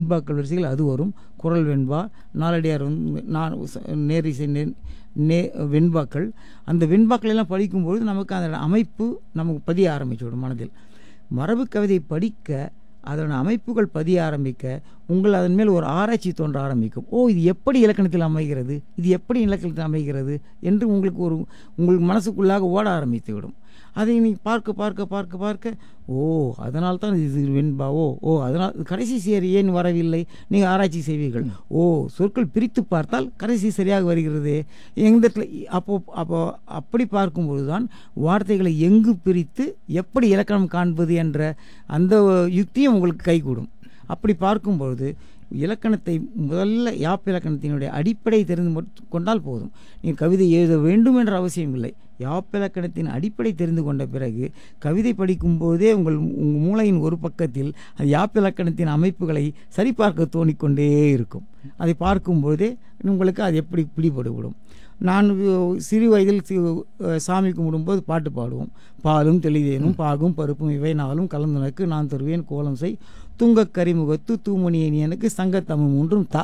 வெண்பாக்கள் வரிசையில் அது வரும் குரல் வெண்பா நாலடியார் வந்து நான் ச- நேரிசை நே நே வெண்பாக்கள் அந்த வெண்பாக்கள் எல்லாம் படிக்கும்பொழுது நமக்கு அதோட அமைப்பு நமக்கு பதிய ஆரம்பிச்சுவிடும் மனதில் மரபு கவிதை படிக்க அதன் அமைப்புகள் பதிய ஆரம்பிக்க உங்கள் அதன் மேல் ஒரு ஆராய்ச்சி தோன்ற ஆரம்பிக்கும் ஓ இது எப்படி இலக்கணத்தில் அமைகிறது இது எப்படி இலக்கணத்தில் அமைகிறது என்று உங்களுக்கு ஒரு உங்கள் மனசுக்குள்ளாக ஓட ஆரம்பித்து விடும் அதை நீ பார்க்க பார்க்க பார்க்க பார்க்க ஓ அதனால் தான் இது வெண்பா ஓ ஓ அதனால் கடைசி சேர் ஏன் வரவில்லை நீங்கள் ஆராய்ச்சி செய்வீர்கள் ஓ சொற்கள் பிரித்து பார்த்தால் கடைசி சரியாக வருகிறது எந்த இடத்துல அப்போ அப்போ அப்படி பார்க்கும்போது தான் வார்த்தைகளை எங்கு பிரித்து எப்படி இலக்கணம் காண்பது என்ற அந்த யுக்தியும் உங்களுக்கு கைகூடும் அப்படி பார்க்கும்பொழுது இலக்கணத்தை முதல்ல யாப் இலக்கணத்தினுடைய அடிப்படை தெரிந்து மட்- கொண்டால் போதும் நீங்கள் கவிதை எழுத வேண்டும் என்ற அவசியம் இல்லை யாப் இலக்கணத்தின் அடிப்படை தெரிந்து கொண்ட பிறகு கவிதை படிக்கும்போதே உங்கள் உங்கள் மூளையின் ஒரு பக்கத்தில் அது யாப் இலக்கணத்தின் அமைப்புகளை சரிபார்க்க தோணிக்கொண்டே இருக்கும் அதை பார்க்கும்போதே உங்களுக்கு அது எப்படி பிடிபடுவிடும் நான் வி- சிறு வயதில் சி- அஹ் சாமி கும்பிடும்போது பாட்டு பாடுவோம் பாலும் தெளிதேனும் பாகும் பருப்பும் இவை நாளும் கலந்துனக்கு நான் தருவேன் கோலம் செய் துங்கக் கரிமுகத்து தூமணியன் எனக்கு சங்கத்தமிழ் மூன்றும் தா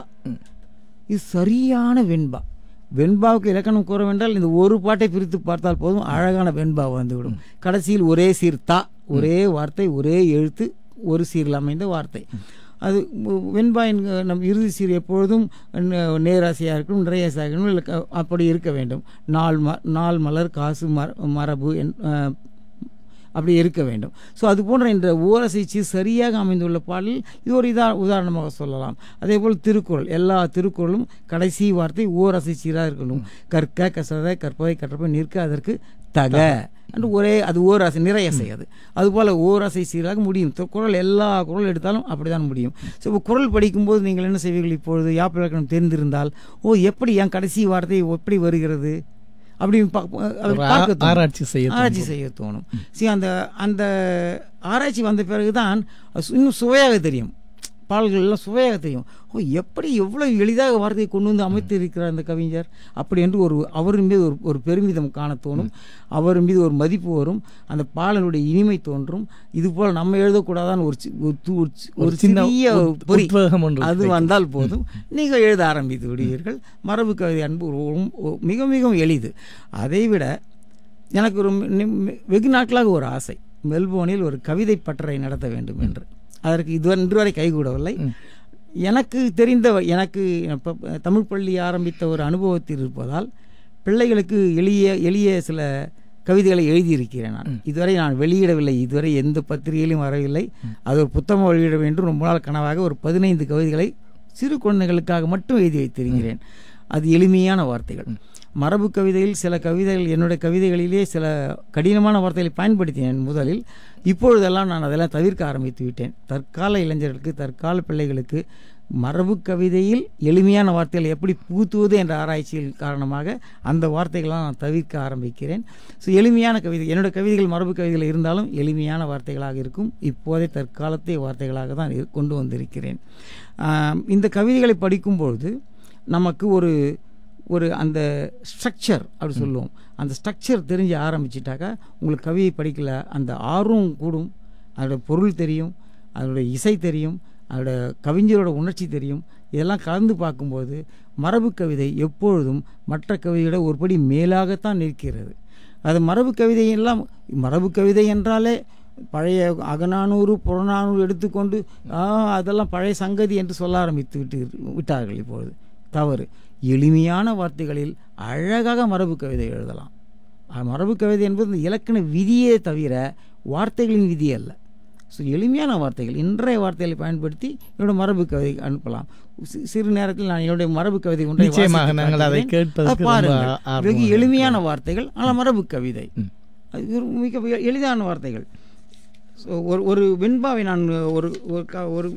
இது சரியான வெண்பா வெண்பாவுக்கு இலக்கணம் கூற வேண்டால் இந்த ஒரு பாட்டை பிரித்து பார்த்தால் போதும் அழகான வெண்பா வந்துவிடும் கடைசியில் ஒரே சீர் தா ஒரே வார்த்தை ஒரே எழுத்து ஒரு சீரில் அமைந்த வார்த்தை அது உ- வெண்பா என்க நம் இறுதி சீர் எப்பொழுதும் ந- நேராசையாக இருக்கணும் நிறையாசையாக இருக்கணும் இல்லை க- அப்படி இருக்க வேண்டும் நாள் ம நாள் மலர் காசு மர மரபு என் அஹ், அப்படி இருக்க வேண்டும் ஸோ அது போன்ற இந்த ஓரசைச்சு சரியாக அமைந்துள்ள பாடலில் இது ஒரு இதா உதாரணமாக சொல்லலாம் அதே போல் திருக்குறள் எல்லா திருக்குறளும் கடைசி வார்த்தை ஓரசைச்சீராக இருக்கணும் கற்க கசத கற்பதை கற்றப்பை நிற்க அதற்கு தக என்று ஒரே அது ஓராசை நிறையசை அது அதுபோல் ஓராசை சீராக முடியும் து- குறள் எல்லா குறள் எடுத்தாலும் அப்படிதான் முடியும் ஸோ இப்போ குறள் படிக்கும்போது நீங்கள் என்ன செய்வீர்கள் இப்பொழுது யாப்பு இலக்கணம் தெரிந்திருந்தால் ஓ எப்படி என் கடைசி வார்த்தை எப்படி வருகிறது அப்படின்னு பா- அதை ஒரு ஆ- பார்க்க தோணும். ஆராய்ச்சி செய்ய ஆராய்ச்சி செய்ய தோணும் சரி அந்த அந்த ஆராய்ச்சி வந்த பிறகுதான் அது சு- இன்னும் சுவையாக தெரியும் பாடல்கள் எல்லாம் சுவையாக தெரியும் ஓ எப்படி எவ்வளவு எளிதாக வார்த்தையை கொண்டு வந்து அமைத்து இருக்கிறார் அந்த கவிஞர் அப்படி என்று ஒரு அவரின் மீது ஒரு ஒரு பெருமிதம் காண தோணும் அவர் மீது ஒரு மதிப்பு வரும் அந்த பாடலுடைய இனிமை தோன்றும் இது போல நம்ம எழுதக்கூடாதான்னு ஒரு சி- ஒரு து- ஒரு சி- ஒரு சின்ன சிறிய உத்- பொறி உத்வேகம் ஒன்று அது வந்தால் போதும் நீங்கள் எழுத ஆரம்பித்து விடுவீர்கள் மரபு கவிதை அன்பு ஒரு- ஒரு- ஒரு- மிக மிகவும் எளிது அதைவிட எனக்கு ஒரு மி- மி- வெகு நாட்களாக ஒரு ஆசை மெல்போர்னில் ஒரு கவிதை பட்டறை நடத்த வேண்டும் என்று அதற்கு இதுவரை இன்று வரை கைகூடவில்லை எனக்கு தெரிந்த எனக்கு இப்ப தமிழ் பள்ளி ஆரம்பித்த ஒரு அனுபவத்தில் இருப்பதால் பிள்ளைகளுக்கு எளிய எளிய சில கவிதைகளை எழுதியிருக்கிறேன் நான் இதுவரை நான் வெளியிடவில்லை இதுவரை எந்த பத்திரிகையிலும் வரவில்லை அது ஒரு புத்தகம் வெளியிட வேண்டும் ரொம்ப நாள் கனவாக ஒரு பதினைந்து கவிதைகளை சிறு குழந்தைகளுக்காக மட்டும் எழுதி வைத்திருக்கிறேன் அது எளிமையான வார்த்தைகள் மரபு கவிதையில் சில கவிதைகள் என்னுடைய கவிதைகளிலே சில கடினமான வார்த்தைகளை பயன்படுத்தினேன் முதலில் இப்பொழுதெல்லாம் நான் அதெல்லாம் தவிர்க்க ஆரம்பித்து விட்டேன் தற்கால இளைஞர்களுக்கு தற்கால பிள்ளைகளுக்கு மரபு கவிதையில் எளிமையான வார்த்தைகளை எப்படி புகுத்துவது என்ற ஆராய்ச்சியில் காரணமாக அந்த வார்த்தைகளாம் நான் தவிர்க்க ஆரம்பிக்கிறேன் ஸோ எளிமையான கவிதை என்னோட கவிதைகள் மரபு கவிதைகள் இருந்தாலும் எளிமையான வார்த்தைகளாக இருக்கும் இப்போதே தற்காலத்தை வார்த்தைகளாக தான் இரு- கொண்டு வந்திருக்கிறேன் ஆம், இந்த கவிதைகளை படிக்கும்பொழுது நமக்கு ஒரு ஒரு அந்த ஸ்ட்ரக்சர் அப்படி சொல்லுவோம் அந்த ஸ்ட்ரக்சர் தெரிஞ்சு ஆரம்பிச்சிட்டாக்கா உங்களுக்கு கவிதை படிக்கல அந்த ஆர்வம் கூடும் அதோட பொருள் தெரியும் அதோட இசை தெரியும் அதோட கவிஞரோட உணர்ச்சி தெரியும் இதெல்லாம் கலந்து பார்க்கும்போது மரபு கவிதை எப்பொழுதும் மற்ற கவிதையோட ஒருபடி மேலாகத்தான் நிற்கிறது அது மரபு கவிதை எல்லாம் மரபு கவிதை என்றாலே பழைய அகநானூறு புறநானூறு எடுத்துக்கொண்டு ஆ அதெல்லாம் பழைய சங்கதி என்று சொல்ல ஆரம்பித்து விட்டு விட்டார்கள் இப்பொழுது தவறு எளிமையான வார்த்தைகளில் அழகாக மரபு கவிதை எழுதலாம் அஹ் மரபு கவிதை என்பது இந்த இலக்கண விதியே தவிர வார்த்தைகளின் விதி அல்ல ஸோ எளிமையான வார்த்தைகள் இன்றைய வார்த்தைகளை பயன்படுத்தி என்னோட மரபு கவிதை அனுப்பலாம் சி- சிறு நேரத்தில் நான் என்னுடைய மரபு கவிதை ஒன்றை நிச்சயமாக வாசித்து நாங்கள் அதை காட்டுகிறேன். கேட்பதற்கு அதை ரொம்ப பாருங்கள். ஆர்வமாக வெகு இருக்கிறோம். எளிமையான வார்த்தைகள் ஆனால் மரபு கவிதை ம். அது ஒரு மிக மிக எளிதான வார்த்தைகள் ஸோ ஒரு ஒரு வெண்பாவை நான் ஒரு ஒரு க- ஒரு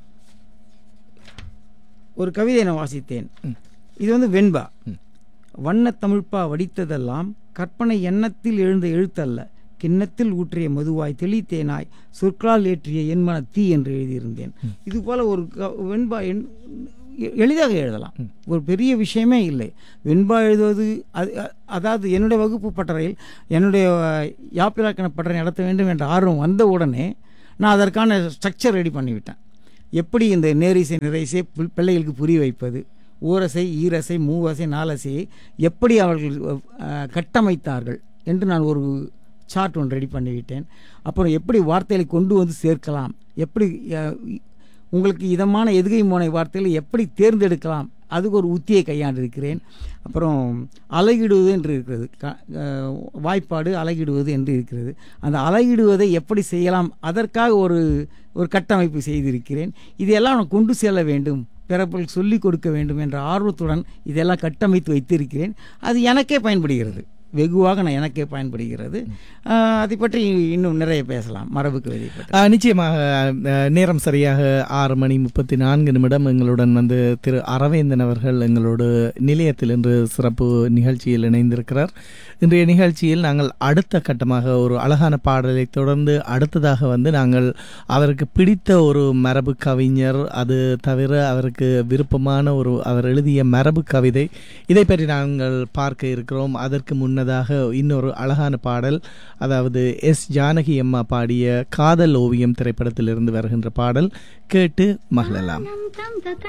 ஒரு கவிதை நான் வாசித்தேன் ம். இது வந்து வெண்பா ம். வண்ணத் தமிழ்ப்பா வடித்ததெல்லாம் கற்பனை எண்ணத்தில் எழுந்த எழுத்தல்ல கிண்ணத்தில் ஊற்றிய மதுவாய் தெளித்தேனாய் சொற்களால் ஏற்றிய என்மன தீ என்று எழுதியிருந்தேன் இது போல ஒரு க- வெண்பா எண் எ- எளிதாக எழுதலாம் ஒரு பெரிய விஷயமே இல்லை வெண்பா எழுதுவது அது அ- அதாவது என்னுடைய வகுப்பு பட்டறையில் என்னுடைய அஹ், யாப்பிலாக்கண பட்டறை நடத்த வேண்டும் என்ற ஆர்வம் வந்த உடனே நான் அதற்கான ஸ்ட்ரக்சர் ரெடி பண்ணிவிட்டேன் எப்படி இந்த நேரிசை நிறைசை பிள்- பிள்ளைகளுக்கு புரிய வைப்பது ஓரசை ஈரசை மூவசை நாலசையை எப்படி அவர்கள் அஹ், கட்டமைத்தார்கள் என்று நான் ஒரு சார்ட் ஒன்று ரெடி பண்ணிவிட்டேன் அப்புறம் எப்படி வார்த்தைகளை கொண்டு வந்து சேர்க்கலாம் எப்படி அஹ், உங்களுக்கு இதமான எதுகை மோனை வார்த்தைகளை எப்படி தேர்ந்தெடுக்கலாம் அதுக்கு ஒரு உத்தியை கையாண்டிருக்கிறேன் அப்புறம் அலகிடுவது என்று இருக்கிறது க- அஹ், வாய்ப்பாடு அலகிடுவது என்று இருக்கிறது அந்த அலகிடுவதை எப்படி செய்யலாம் அதற்காக ஒரு ஒரு கட்டமைப்பு செய்திருக்கிறேன் இதையெல்லாம் நான் கொண்டு செல்ல வேண்டும் பிறப்பில் சொல்லிக் கொடுக்க வேண்டும் என்ற ஆர்வத்துடன் இதெல்லாம் கட்டமைத்து வைத்திருக்கிறேன் அது எனக்கே பயன்படுகிறது வெகுவாக நான் எனக்கே பயன்படுகிறது அஹ், அதை பற்றி இன்னும் நிறைய பேசலாம் மரபு கவிதை பற்றி ஆ, நிச்சயமாக ஆ, நேரம் சரியாக ஆறு மணி முப்பத்தி நான்கு நிமிடம் எங்களுடன் வந்து திரு அரவேந்தன் அவர்கள் எங்களோடு நிலையத்தில் இன்று சிறப்பு நிகழ்ச்சியில் இணைந்திருக்கிறார் இன்றைய நிகழ்ச்சியில் நாங்கள் அடுத்த கட்டமாக ஒரு அழகான பாடலை தொடர்ந்து அடுத்ததாக வந்து நாங்கள் அவருக்கு பிடித்த ஒரு மரபு கவிஞர் அது தவிர அவருக்கு விருப்பமான ஒரு அவர் எழுதிய மரபு கவிதை இதை பற்றி நாங்கள் பார்க்க இருக்கிறோம் அதற்கு முன்னதாக இன்னொரு அழகான பாடல் அதாவது எஸ் ஜானகி அம்மா பாடிய காதல் ஓவியம் திரைப்படத்திலிருந்து வருகின்ற பாடல் கேட்டு மகிழலாம் தம் தம்